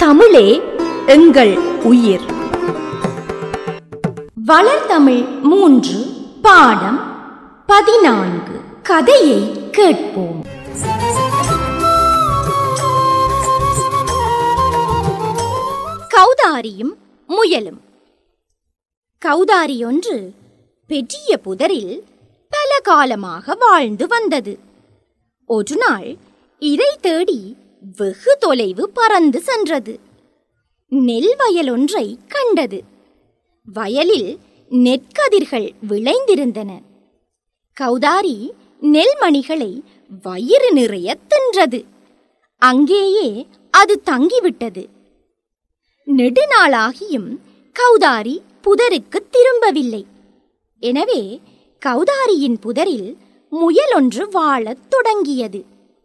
தமிழே எங்கள் உயிர் வளர்தமிழ் மூன்று பாடம் பதினான்கு கதையை கேட்போம் கௌதாரியும் முயலும் கௌதாரி ஒன்று பெரிய புதரில் பல காலமாக வாழ்ந்து வந்தது ஒரு நாள் இதை தேடி வெகு தொலைவு பறந்து சென்றது நெல் வயல் ஒன்றை கண்டது வயலில் நெற்கதிர்கள் விளைந்திருந்தன கௌதாரி நெல்மணிகளை வயிறு நிறைய தின்றது அங்கேயே அது தங்கிவிட்டது நெடுநாளாகியும் கௌதாரி புதருக்கு திரும்பவில்லை எனவே கௌதாரியின் புதரில் முயலொன்று வாழத் தொடங்கியது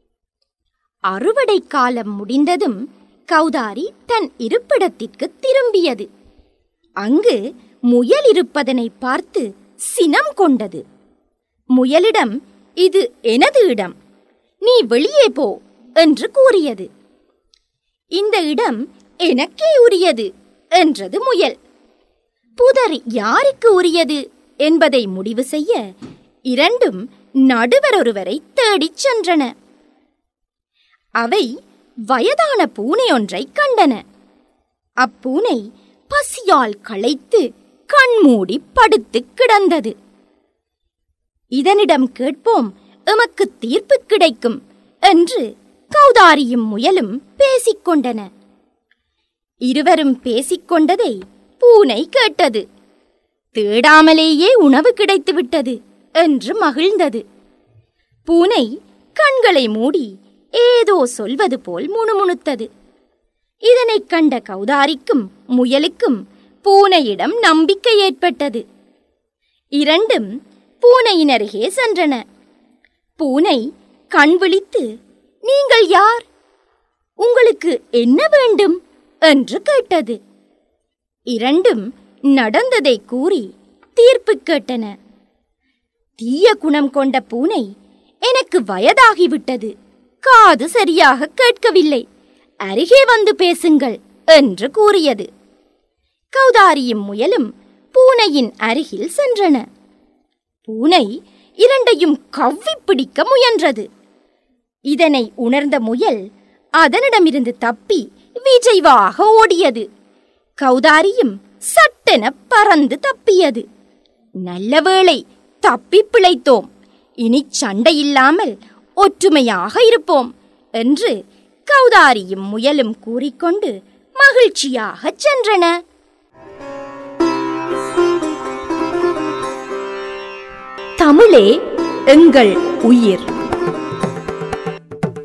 அறுவடை காலம் முடிந்ததும் கௌதாரி தன் இருப்பிடத்திற்கு திரும்பியது அங்கு முயல் இருப்பதனை பார்த்து சினம் கொண்டது முயலிடம் இது எனது இடம் நீ வெளியே போ என்று கூறியது இந்த இடம் எனக்கே உரியது என்றது முயல் புதர் யாருக்கு உரியது என்பதை முடிவு செய்ய இரண்டும் நடுவர் ஒருவரை தேடிச் சென்றன அவை வயதான பூனை ஒன்றை கண்டன அப்பூனை பசியால் களைத்து கண்மூடி படுத்து கிடந்தது இதனிடம் கேட்போம் எமக்கு தீர்ப்பு கிடைக்கும் என்று கௌதாரியும் முயலும் பேசிக்கொண்டன இருவரும் பேசிக்கொண்டதை பூனை கேட்டது தேடாமலேயே உணவு கிடைத்துவிட்டது என்று மகிழ்ந்தது பூனை கண்களை மூடி ஏதோ சொல்வது போல் முணுமுணுத்தது இதனைக் கண்ட கௌதாரிக்கும் முயலுக்கும் பூனையிடம் நம்பிக்கை ஏற்பட்டது இரண்டும் பூனையின் அருகே சென்றன பூனை கண் விழித்து நீங்கள் யார் உங்களுக்கு என்ன வேண்டும் என்று கேட்டது இரண்டும் நடந்ததை கூறி தீர்ப்பு கேட்டன தீய குணம் கொண்ட பூனை எனக்கு வயதாகிவிட்டது காது சரியாக கேட்கவில்லை அருகே வந்து பேசுங்கள் என்று கூறியது கௌதாரியும் முயலும் பூனையின் அருகில் சென்றன பூனை இரண்டையும் கவ்வி பிடிக்க முயன்றது இதனை உணர்ந்த முயல் அதனிடமிருந்து தப்பி விஜய்வாக ஓடியது கௌதாரியும் சட்டென பறந்து தப்பியது நல்ல வேளை தப்பி பிழைத்தோம் இனி சண்டையில்லாமல் ஒற்றுமையாக இருப்போம் என்று கௌதாரியும் முயலும் கூறிக்கொண்டு மகிழ்ச்சியாகச் சென்றன தமிழே எங்கள் உயிர்